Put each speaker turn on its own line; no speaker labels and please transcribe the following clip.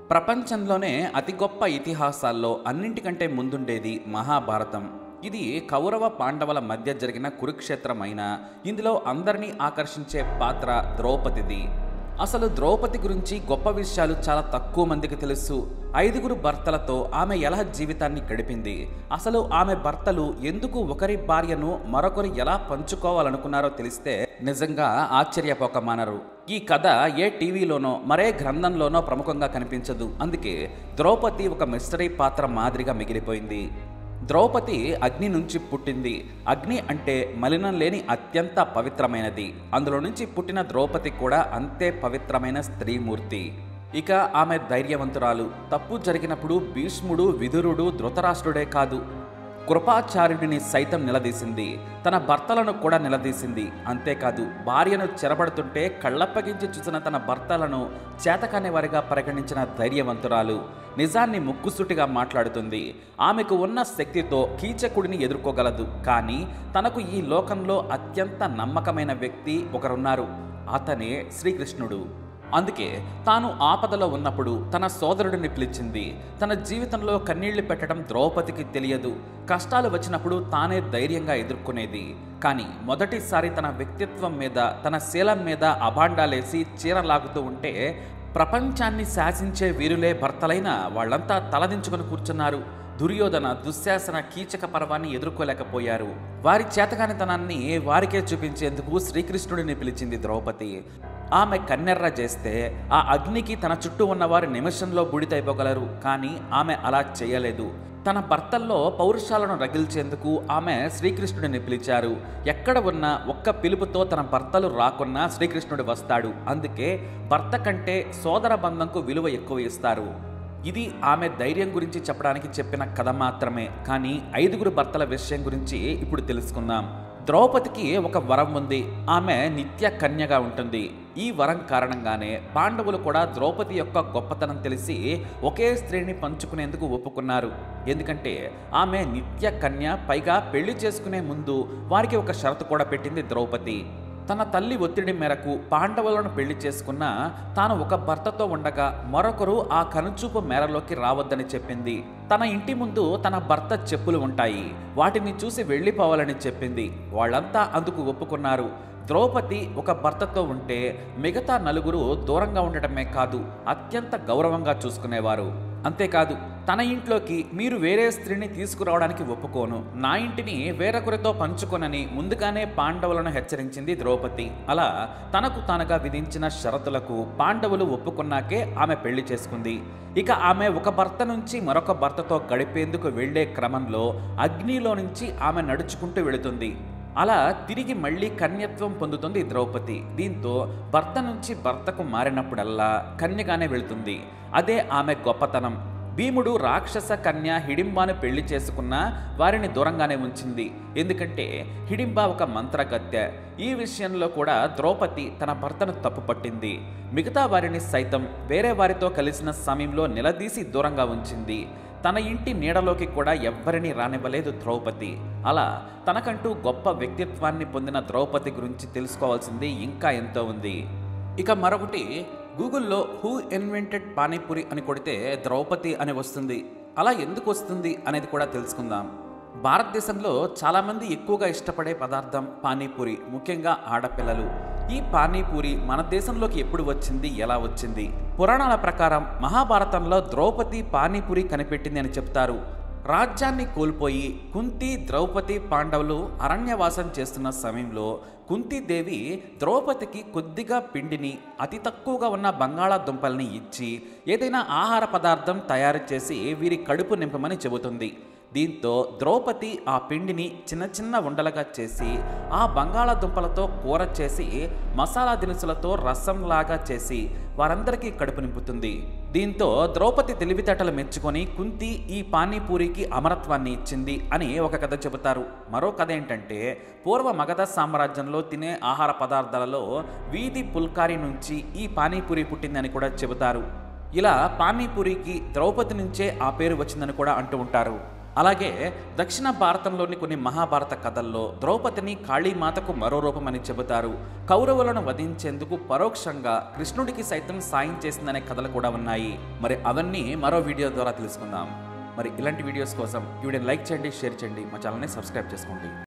ప్రపంచంలోనే అతి గొప్ప ఇతిహాసాల్లో అన్నింటికంటే ముందుండేది మహాభారతం ఇది కౌరవ పాండవుల మధ్య జరిగిన కురుక్షేత్రమైన ఇందులో అందరినీ ఆకర్షించే పాత్ర ద్రౌపదిది అసలు ద్రౌపది గురించి గొప్ప విషయాలు చాలా తక్కువ మందికి తెలుసు ఐదుగురు భర్తలతో ఆమె ఎలా జీవితాన్ని గడిపింది అసలు ఆమె భర్తలు ఎందుకు ఒకరి భార్యను మరొకరు ఎలా పంచుకోవాలనుకున్నారో తెలిస్తే నిజంగా ఆశ్చర్యపోకమానరు ఈ కథ ఏ టీవీలోనో మరే గ్రంథంలోనో ప్రముఖంగా కనిపించదు అందుకే ద్రౌపది ఒక మిస్టరీ పాత్ర మాదిరిగా మిగిలిపోయింది ద్రౌపది అగ్ని నుంచి పుట్టింది అగ్ని అంటే మలినం లేని అత్యంత పవిత్రమైనది అందులో నుంచి పుట్టిన ద్రౌపది కూడా అంతే పవిత్రమైన స్త్రీమూర్తి ఇక ఆమె ధైర్యవంతురాలు తప్పు జరిగినప్పుడు భీష్ముడు విదురుడు ధృతరాష్ట్రుడే కాదు కృపాచార్యుడిని సైతం నిలదీసింది తన భర్తలను కూడా నిలదీసింది అంతేకాదు భార్యను చెరబడుతుంటే కళ్ళప్పగించి చూసిన తన భర్తలను చేతకాని వారిగా పరిగణించిన ధైర్యవంతురాలు నిజాన్ని ముక్కుసూటిగా మాట్లాడుతుంది ఆమెకు ఉన్న శక్తితో కీచకుడిని ఎదుర్కోగలదు కానీ తనకు ఈ లోకంలో అత్యంత నమ్మకమైన వ్యక్తి ఒకరున్నారు అతనే శ్రీకృష్ణుడు అందుకే తాను ఆపదలో ఉన్నప్పుడు తన సోదరుడిని పిలిచింది తన జీవితంలో కన్నీళ్లు పెట్టడం ద్రౌపదికి తెలియదు కష్టాలు వచ్చినప్పుడు తానే ధైర్యంగా ఎదుర్కొనేది కానీ మొదటిసారి తన వ్యక్తిత్వం మీద తన శీలం మీద అభాండాలేసి చీరలాగుతూ ఉంటే ప్రపంచాన్ని శాసించే వీరులే భర్తలైన వాళ్ళంతా తలదించుకొని కూర్చున్నారు దుర్యోధన దుశ్శాసన కీచక పర్వాన్ని ఎదుర్కోలేకపోయారు వారి చేతగానితనాన్ని వారికే చూపించేందుకు శ్రీకృష్ణుడిని పిలిచింది ద్రౌపది ఆమె కన్నెర్ర చేస్తే ఆ అగ్నికి తన చుట్టూ ఉన్నవారు నిమిషంలో బూడిదైపోగలరు కానీ ఆమె అలా చేయలేదు తన భర్తల్లో పౌరుషాలను రగిల్చేందుకు ఆమె శ్రీకృష్ణుడిని పిలిచారు ఎక్కడ ఉన్నా ఒక్క పిలుపుతో తన భర్తలు రాకున్నా శ్రీకృష్ణుడు వస్తాడు అందుకే భర్త కంటే సోదర బంధంకు విలువ ఎక్కువ ఇస్తారు ఇది ఆమె ధైర్యం గురించి చెప్పడానికి చెప్పిన కథ మాత్రమే కానీ ఐదుగురు భర్తల విషయం గురించి ఇప్పుడు తెలుసుకుందాం ద్రౌపదికి ఒక వరం ఉంది ఆమె నిత్య కన్యగా ఉంటుంది ఈ వరం కారణంగానే పాండవులు కూడా ద్రౌపది యొక్క గొప్పతనం తెలిసి ఒకే స్త్రీని పంచుకునేందుకు ఒప్పుకున్నారు ఎందుకంటే ఆమె నిత్య కన్య పైగా పెళ్లి చేసుకునే ముందు వారికి ఒక షరతు కూడా పెట్టింది ద్రౌపది తన తల్లి ఒత్తిడి మేరకు పాండవులను పెళ్లి చేసుకున్న తాను ఒక భర్తతో ఉండగా మరొకరు ఆ కనుచూపు మేరలోకి రావద్దని చెప్పింది తన ఇంటి ముందు తన భర్త చెప్పులు ఉంటాయి వాటిని చూసి వెళ్ళిపోవాలని చెప్పింది వాళ్ళంతా అందుకు ఒప్పుకున్నారు ద్రౌపది ఒక భర్తతో ఉంటే మిగతా నలుగురు దూరంగా ఉండటమే కాదు అత్యంత గౌరవంగా చూసుకునేవారు అంతేకాదు తన ఇంట్లోకి మీరు వేరే స్త్రీని తీసుకురావడానికి ఒప్పుకోను నా ఇంటిని వేరొకరితో పంచుకొనని ముందుగానే పాండవులను హెచ్చరించింది ద్రౌపది అలా తనకు తానుగా విధించిన షరతులకు పాండవులు ఒప్పుకున్నాకే ఆమె పెళ్లి చేసుకుంది ఇక ఆమె ఒక భర్త నుంచి మరొక భర్తతో గడిపేందుకు వెళ్లే క్రమంలో అగ్నిలో నుంచి ఆమె నడుచుకుంటూ వెళుతుంది అలా తిరిగి మళ్ళీ కన్యత్వం పొందుతుంది ద్రౌపది దీంతో భర్త నుంచి భర్తకు మారినప్పుడల్లా కన్యగానే వెళుతుంది అదే ఆమె గొప్పతనం భీముడు రాక్షస కన్య హిడింబాను పెళ్లి చేసుకున్న వారిని దూరంగానే ఉంచింది ఎందుకంటే హిడింబ ఒక మంత్రగత్తె ఈ విషయంలో కూడా ద్రౌపది తన భర్తను తప్పుపట్టింది మిగతా వారిని సైతం వేరే వారితో కలిసిన సమయంలో నిలదీసి దూరంగా ఉంచింది తన ఇంటి నీడలోకి కూడా ఎవ్వరినీ రానివ్వలేదు ద్రౌపది అలా తనకంటూ గొప్ప వ్యక్తిత్వాన్ని పొందిన ద్రౌపది గురించి తెలుసుకోవాల్సింది ఇంకా ఎంతో ఉంది ఇక మరొకటి గూగుల్లో హూ ఇన్వెంటెడ్ పానీపూరి అని కొడితే ద్రౌపది అని వస్తుంది అలా ఎందుకు వస్తుంది అనేది కూడా తెలుసుకుందాం భారతదేశంలో చాలామంది ఎక్కువగా ఇష్టపడే పదార్థం పానీపూరి ముఖ్యంగా ఆడపిల్లలు ఈ పానీపూరి మన దేశంలోకి ఎప్పుడు వచ్చింది ఎలా వచ్చింది పురాణాల ప్రకారం మహాభారతంలో ద్రౌపది పానీపూరి కనిపెట్టింది అని చెప్తారు రాజ్యాన్ని కోల్పోయి కుంతి ద్రౌపది పాండవులు అరణ్యవాసం చేస్తున్న సమయంలో కుంతీదేవి ద్రౌపదికి కొద్దిగా పిండిని అతి తక్కువగా ఉన్న బంగాళాదుంపల్ని ఇచ్చి ఏదైనా ఆహార పదార్థం తయారు చేసి వీరి కడుపు నింపమని చెబుతుంది దీంతో ద్రౌపది ఆ పిండిని చిన్న చిన్న ఉండలుగా చేసి ఆ బంగాళాదుంపలతో కూర చేసి మసాలా దినుసులతో రసంలాగా చేసి వారందరికీ కడుపు నింపుతుంది దీంతో ద్రౌపది తెలివితేటలు మెచ్చుకొని కుంతి ఈ పానీపూరికి అమరత్వాన్ని ఇచ్చింది అని ఒక కథ చెబుతారు మరో కథ ఏంటంటే పూర్వ మగధ సామ్రాజ్యంలో తినే ఆహార పదార్థాలలో వీధి పుల్కారి నుంచి ఈ పానీపూరి పుట్టిందని కూడా చెబుతారు ఇలా పానీపూరికి ద్రౌపది నుంచే ఆ పేరు వచ్చిందని కూడా అంటూ ఉంటారు అలాగే దక్షిణ భారతంలోని కొన్ని మహాభారత కథల్లో ద్రౌపదిని కాళీమాతకు మరో రూపమని చెబుతారు కౌరవులను వధించేందుకు పరోక్షంగా కృష్ణుడికి సైతం సాయం చేసిందనే కథలు కూడా ఉన్నాయి మరి అవన్నీ మరో వీడియో ద్వారా తెలుసుకుందాం మరి ఇలాంటి వీడియోస్ కోసం ఈ వీడియోని లైక్ చేయండి షేర్ చేయండి మా ఛానల్ని సబ్స్క్రైబ్ చేసుకోండి